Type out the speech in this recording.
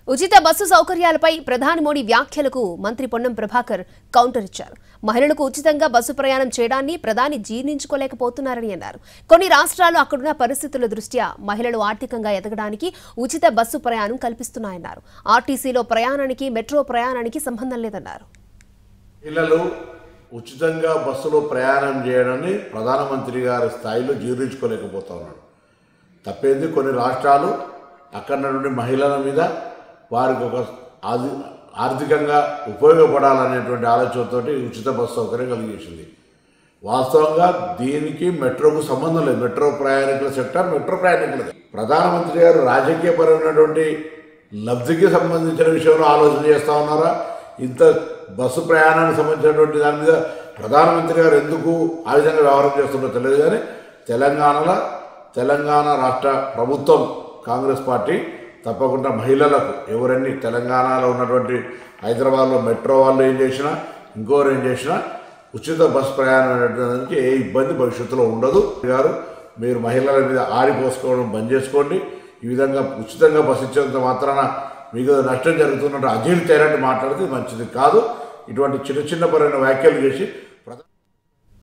ఉచిత బస్సు సౌకర్యాలపై ప్రధాని మోడీ వ్యాఖ్యలకు మంత్రి పొన్నం ప్రభాకర్ కౌంటర్ ఇచ్చారు మహిళలకు ఉచితంగా బస్సు ప్రయాణం చేయడాన్ని ప్రధాని జీర్ణించుకోలేకపోతున్నారని అన్నారు కొన్ని రాష్ట్రాలు అక్కడున్న పరిస్థితుల దృష్ట్యా మహిళలు ఆర్థికంగా ఎదగడానికి ఉచిత బస్సు ప్రయాణం కల్పిస్తున్నాయన్నారు ఆర్టీసీలో ప్రయాణానికి మెట్రో ప్రయాణానికి సంబంధం లేదన్నారు పిల్లలు ఉచితంగా బస్సులో ప్రయాణం చేయడాన్ని ప్రధానమంత్రి గారి స్థాయిలో జీర్ణించుకోలేకపోతా ఉన్నాడు తప్పేంది కొన్ని రాష్ట్రాలు అక్కడ నుండి మహిళల మీద వారికి ఒక ఆది ఆర్థికంగా ఉపయోగపడాలనేటువంటి ఆలోచనతోటి ఉచిత బస్సు సౌకర్యం కలిగేసింది వాస్తవంగా దీనికి మెట్రోకు సంబంధం లేదు మెట్రో ప్రయాణికుల సెక్టర్ మెట్రో ప్రయాణికులది ప్రధానమంత్రి గారు రాజకీయపరమైనటువంటి లబ్ధికి సంబంధించిన విషయంలో ఆలోచన చేస్తూ ఉన్నారా ఇంత బస్సు ప్రయాణానికి సంబంధించినటువంటి దాని మీద ప్రధానమంత్రి గారు ఎందుకు ఆ విధంగా వ్యవహారం చేస్తుందో తెలియదు కానీ తెలంగాణలో తెలంగాణ రాష్ట్ర ప్రభుత్వం కాంగ్రెస్ పార్టీ తప్పకుండా మహిళలకు ఎవరన్నీ తెలంగాణలో ఉన్నటువంటి హైదరాబాద్లో మెట్రో వాళ్ళు ఏం చేసినా ఇంకోరు ఏం చేసినా ఉచిత బస్ ప్రయాణం అనేటువంటి ఏ ఇబ్బంది భవిష్యత్తులో ఉండదు గారు మీరు మహిళల మీద ఆరిపోసుకోవడం బంద్ చేసుకోండి ఈ విధంగా ఉచితంగా బస్ ఇచ్చేంత మాత్రాన మీకు నష్టం జరుగుతున్నట్టు అజీర్తి అయినట్టు మాట్లాడితే మంచిది కాదు ఇటువంటి చిన్న చిన్న పరమైన వ్యాఖ్యలు చేసి